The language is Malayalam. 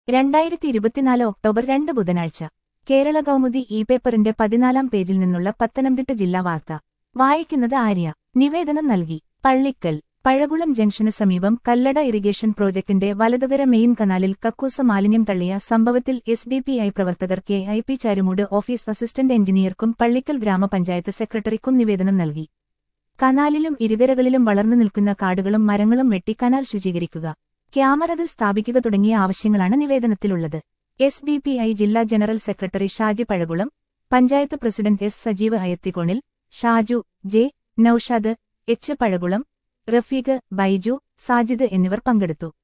രണ്ടായിരത്തി ഇരുപത്തിനാല് ഒക്ടോബർ രണ്ട് ബുധനാഴ്ച കേരള കൗമുദി ഇ പേപ്പറിന്റെ പതിനാലാം പേജിൽ നിന്നുള്ള പത്തനംതിട്ട ജില്ലാ വാർത്ത വായിക്കുന്നത് ആര്യ നിവേദനം നൽകി പള്ളിക്കൽ പഴകുളം ജംഗ്ഷന് സമീപം കല്ലട ഇറിഗേഷൻ പ്രോജക്ടിന്റെ വലതുകര മെയിൻ കനാലിൽ കക്കൂസ മാലിന്യം തള്ളിയ സംഭവത്തിൽ എസ് ഡി പി ഐ പ്രവർത്തകർ K I P Charummood office assistant എഞ്ചിനീയർക്കും പള്ളിക്കൽ ഗ്രാമപഞ്ചായത്ത് സെക്രട്ടറിക്കും നിവേദനം നൽകി കനാലിലും ഇരുകരകളിലും വളർന്നു നിൽക്കുന്ന കാടുകളും മരങ്ങളും വെട്ടി കനാൽ ശുചീകരിക്കുക ക്യാമറകൾ സ്ഥാപിക്കുക തുടങ്ങിയ ആവശ്യങ്ങളാണ് നിവേദനത്തിലുള്ളത് എസ് ഡി പി ഐ ജില്ലാ general secretary Shaji Pazhakulam panchayat president S Sajeev അയത്തിക്കോണിൽ ഷാജു ജെ നൌഷാദ് എച്ച് പഴകുളം റഫീഖ് ബൈജു സാജിദ് എന്നിവർ പങ്കെടുത്തു